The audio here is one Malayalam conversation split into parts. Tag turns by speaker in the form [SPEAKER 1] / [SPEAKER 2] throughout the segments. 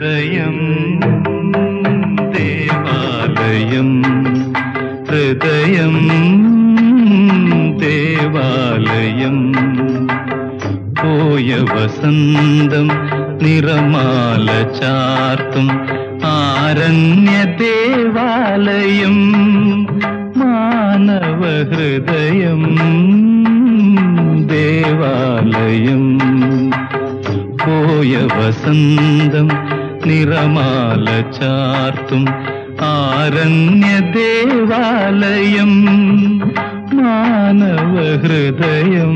[SPEAKER 1] ഹൃദയം ദേവാലയം ഹൃദയം ദേവാലയം പോയ വസന്തം നിറമാല ചാർത്തും ആരണ്യ ദേവാലയം മാനവ ഹൃദയം ദേവാലയം പോയ വസന്തം നിറമാല ചാർത്തും ആരണ്യ ദേവാലയം മാനവ ഹൃദയം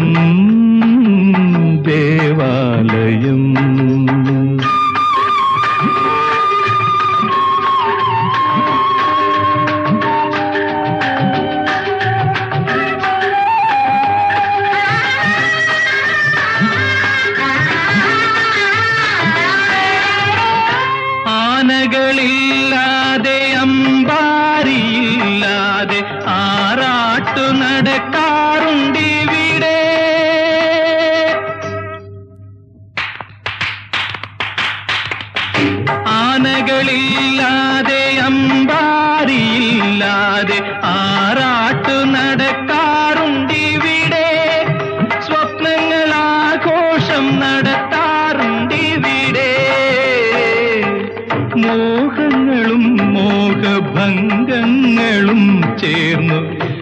[SPEAKER 1] ദേവാലയം ആനകളില്ലാതെ അമ്പാരിയില്ലാതെ ആറാട്ടു നടക്കാറുണ്ടിവിടെ ആനകളില്ലാതെ അമ്പാരിയില്ലാതെ ആറാട്ടു നടക്കാറുണ്ടിവിടെ സ്വപ്നങ്ങൾ ആഘോഷം നടത്താറുണ്ടിവിടെ മോഹങ്ങളും മോഹഭംഗങ്ങളും ചേർന്നു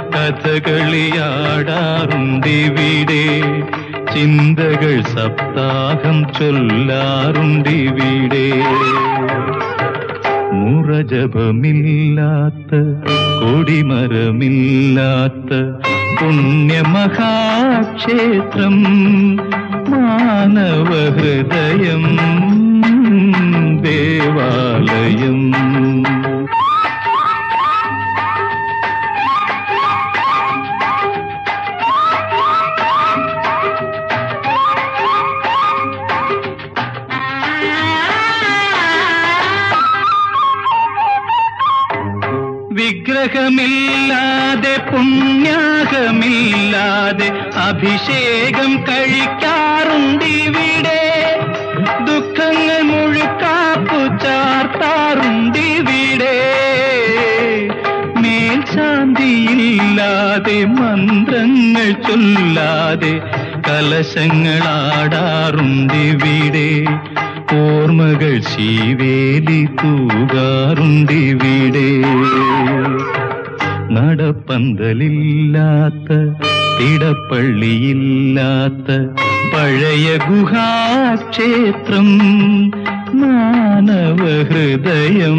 [SPEAKER 1] കഥകളിയാടാറുണ്ടിവിടെ ചിന്തകൾ സപ്താഹം ചൊല്ലാറുണ്ടിവിടെ മുറജപമില്ലാത്ത കൊടിമരമില്ലാത്ത പുണ്യമഹാക്ഷേത്രം മാനവ ഹൃദയം ദേവാലയം വിഗ്രഹമില്ലാതെ പുണ്യാഹമില്ലാതെ അഭിഷേകം കഴിക്കാറുണ്ടിവിടെ ദുഃഖങ്ങൾ മുഴുക്കാപ്പു ചാർത്താറുണ്ടിവിടെ മേൽശാന്തിയില്ലാതെ മന്ത്രങ്ങൾ ചൊല്ലാതെ കലശങ്ങളാടാറുണ്ടിവിടെ ഓർമ്മകൾ ശീവേലി തൂകാറുണ്ടിവിടെ നടപ്പന്തലില്ലാത്ത തിടപ്പള്ളിയില്ലാത്ത പഴയ ഗുഹാക്ഷേത്രം മാനവ ഹൃദയം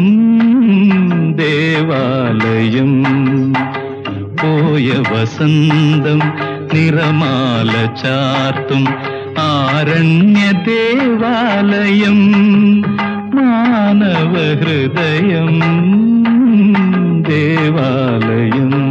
[SPEAKER 1] ദേവാലയം പോയ വസന്തം നിറമാല ചാർത്തും ആരണ്യ ദേവാലയം മാനവ ഹൃദയം ദേവാലയം